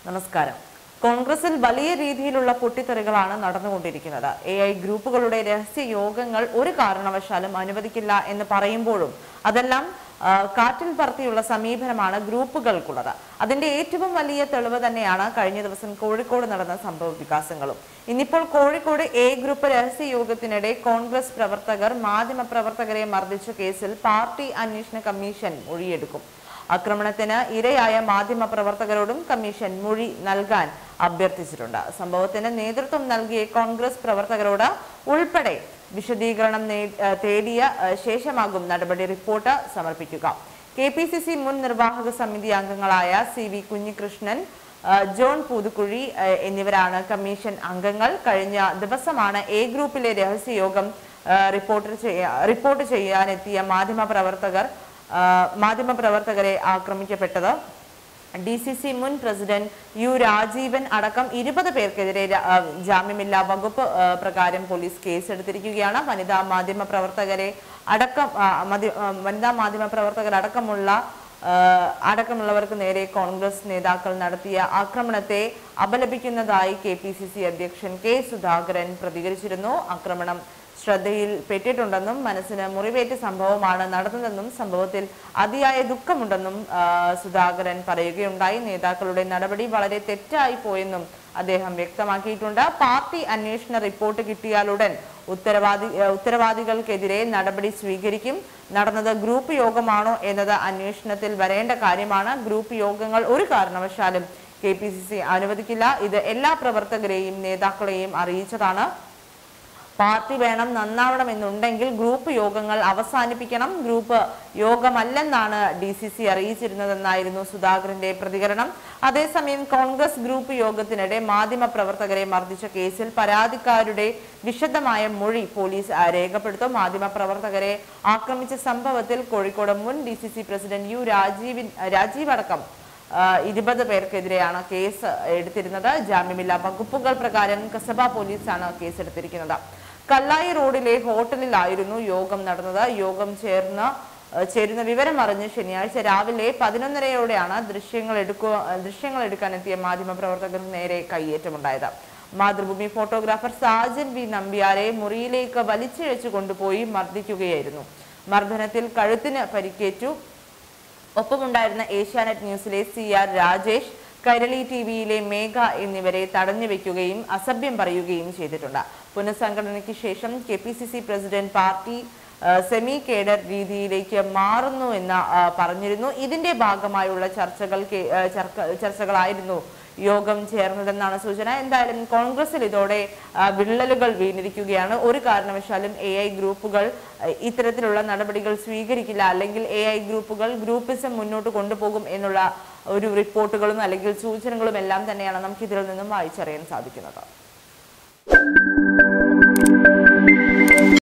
നമസ്കാരം കോൺഗ്രസിൽ വലിയ രീതിയിലുള്ള പൊട്ടിത്തെറികളാണ് നടന്നുകൊണ്ടിരിക്കുന്നത് എ ഐ ഗ്രൂപ്പുകളുടെ രഹസ്യ യോഗങ്ങൾ ഒരു കാരണവശാലും അനുവദിക്കില്ല എന്ന് പറയുമ്പോഴും അതെല്ലാം ആ, കാറ്റിൽ പറത്തിയുള്ള സമീപനമാണ് ഗ്രൂപ്പുകൾക്കുള്ളത് അതിന്റെ ഏറ്റവും വലിയ തെളിവ് തന്നെയാണ് കഴിഞ്ഞ ദിവസം കോഴിക്കോട് നടന്ന സംഭവ വികാസങ്ങളും ഇന്നിപ്പോൾ കോഴിക്കോട് എ ഗ്രൂപ്പ് രഹസ്യ യോഗത്തിനിടെ കോൺഗ്രസ് പ്രവർത്തകർ മാധ്യമ പ്രവർത്തകരെ മർദ്ദിച്ച കേസിൽ പാർട്ടി അന്വേഷണ കമ്മീഷൻ മൊഴിയെടുക്കും ആക്രമണത്തിന് ഇരയായ മാധ്യമ പ്രവർത്തകരോടും കമ്മീഷൻ മൊഴി നൽകാൻ അഭ്യർത്ഥിച്ചിട്ടുണ്ട് സംഭവത്തിന് നേതൃത്വം നൽകിയ കോൺഗ്രസ് പ്രവർത്തകരോട് ഉൾപ്പെടെ വിശദീകരണം നേ- ഏഹ് തേടിയ ഏഹ് ശേഷമാകും നടപടി റിപ്പോർട്ട് സമർപ്പിക്കുക കെ പി സി സി മുൻ നിർവാഹക സമിതി അംഗങ്ങളായ സി വി കുഞ്ഞികൃഷ്ണൻ ഏഹ് ജോൺ പൂതുക്കുഴി ഏഹ് എന്നിവരാണ് കമ്മീഷൻ അംഗങ്ങൾ കഴിഞ്ഞ ദിവസമാണ് എ ഗ്രൂപ്പിലെ രഹസ്യയോഗം ഏഹ് റിപ്പോർട്ട് ചെയ്യാ റിപ്പോർട്ട് ചെയ്യാനെത്തിയ മാധ്യമ പ്രവർത്തകർ മാധ്യമ പ്രവർത്തകരെ ആക്രമിക്കപ്പെട്ടത് ഡി സി സി മുൻ പ്രസിഡന്റ് യു രാജീവൻ അടക്കം ഇരുപത് പേർക്കെതിരെ ര- ആ, ജാമ്യമില്ലാ വകുപ്പ് ആ, പ്രകാരം പോലീസ് കേസെടുത്തിരിക്കുകയാണ് വനിതാ മാധ്യമ പ്രവർത്തകരെ അടക്കം ആ, മതി- ആ, വനിതാ മാധ്യമ പ്രവർത്തകർ അടക്കമുള്ള ആ, അടക്കമുള്ളവർക്ക് നേരെ കോൺഗ്രസ് നേതാക്കൾ നടത്തിയ ആക്രമണത്തെ അപലപിക്കുന്നതായി കെ പി സി സി അധ്യക്ഷൻ കെ സുധാകരൻ പ്രതികരിച്ചിരുന്നു ആക്രമണം ശ്രദ്ധയിൽ പെട്ടിട്ടുണ്ടെന്നും മനസ്സിന് മുറിവേറ്റ സംഭവമാണ് നടന്നതെന്നും സംഭവത്തിൽ അതിയായ ദുഃഖമുണ്ടെന്നും ആ, സുധാകരൻ പറയുകയുണ്ടായി നേതാക്കളുടെ നടപടി വളരെ തെറ്റായി പോയെന്നും അദ്ദേഹം വ്യക്തമാക്കിയിട്ടുണ്ട് പാർട്ടി അന്വേഷണ റിപ്പോർട്ട് കിട്ടിയാലുടൻ ഉത്തരവാദി ആ, ഉത്തരവാദികൾക്കെതിരെ നടപടി സ്വീകരിക്കും നടന്നത് ഗ്രൂപ്പ് യോഗമാണോ എന്നത് അന്വേഷണത്തിൽ വരേണ്ട കാര്യമാണ് ഗ്രൂപ്പ് യോഗങ്ങൾ ഒരു കാരണവശാലും കെ പി സി സി അനുവദിക്കില്ല ഇത് എല്ലാ പ്രവർത്തകരെയും നേതാക്കളെയും അറിയിച്ചതാണ് പാർട്ടി വേണം നന്നാവണമെന്നുണ്ടെങ്കിൽ ഗ്രൂപ്പ് യോഗങ്ങൾ അവസാനിപ്പിക്കണം ഗ്രൂപ്പ് യോഗമല്ലെന്നാണ് ഡി സി സി അറിയിച്ചിരുന്നതെന്നായിരുന്നു സുധാകരന്റെ പ്രതികരണം അതേസമയം കോൺഗ്രസ് ഗ്രൂപ്പ് യോഗത്തിനിടെ മാധ്യമ പ്രവർത്തകരെ മർദ്ദിച്ച കേസിൽ പരാതിക്കാരുടെ വിശദമായ മൊഴി പോലീസ് ആ, രേഖപ്പെടുത്തും മാധ്യമ പ്രവർത്തകരെ ആക്രമിച്ച സംഭവത്തിൽ കോഴിക്കോട് മുൻ D C C president U രാജീവിൻ രാജീവ് അടക്കം ആ, ഇരുപത് പേർക്കെതിരെയാണ് കേസ് എടുത്തിരുന്നത് ജാമ്യമില്ലാ വകുപ്പുകൾ പ്രകാരം കസബ പോലീസാണ് കേസെടുത്തിരിക്കുന്നത് കല്ലായി റോഡിലെ ഹോട്ടലിലായിരുന്നു യോഗം നടന്നത് യോഗം ചേർന്ന് ആ, ചേരുന്ന വിവരം അറിഞ്ഞ് ശനിയാഴ്ച രാവിലെ പതിനൊന്നരയോടെയാണ് ദൃശ്യങ്ങൾ എടുക്കുക ദൃശ്യങ്ങൾ എടുക്കാനെത്തിയ മാധ്യമപ്രവർത്തകർക്ക് നേരെ കയ്യേറ്റമുണ്ടായത് മാതൃഭൂമി ഫോട്ടോഗ്രാഫർ സാജൻ വി നമ്പ്യാരെ മുറിയിലേക്ക് വലിച്ചിഴച്ചു കൊണ്ടുപോയി മർദ്ദിക്കുകയായിരുന്നു മർദ്ദനത്തിൽ കഴുത്തിന് പരിക്കേറ്റു ഒപ്പമുണ്ടായിരുന്ന ഏഷ്യാനെറ്റ് ന്യൂസിലെ C R Rajesh Kairali T വിയിലെ മേഘ എന്നിവരെ തടഞ്ഞു വെക്കുകയും അസഭ്യം പറയുകയും ചെയ്തിട്ടുണ്ട് പുനഃസംഘടനയ്ക്ക് ശേഷം K P C C president പാർട്ടി ആ, സെമി കേഡർ രീതിയിലേക്ക് മാറുന്നു എന്ന് ആ, പറഞ്ഞിരുന്നു ഇതിന്റെ ഭാഗമായുള്ള ചർച്ചകൾ കെ- ആ, ചർക്ക- ചർച്ചകളായിരുന്നു യോഗം ചേർന്നതെന്നാണ് സൂചന എന്തായാലും കോൺഗ്രസിൽ ഇതോടെ ആ, വിള്ളലുകൾ വീണിരിക്കുകയാണ് ഒരു കാരണവശാലും എ ഐ ഗ്രൂപ്പുകൾ ആ, ഇത്തരത്തിലുള്ള നടപടികൾ സ്വീകരിക്കില്ല അല്ലെങ്കിൽ എ ഐ ഗ്രൂപ്പുകൾ ഗ്രൂപ്പിസം മുന്നോട്ട് കൊണ്ടുപോകും എന്നുള്ള ഒരു റിപ്പോർട്ടുകളും അല്ലെങ്കിൽ സൂചനകളും എല്ലാം തന്നെയാണ് നമുക്ക് ഇതിൽ നിന്നും വായിച്ചറിയാൻ സാധിക്കുന്നത്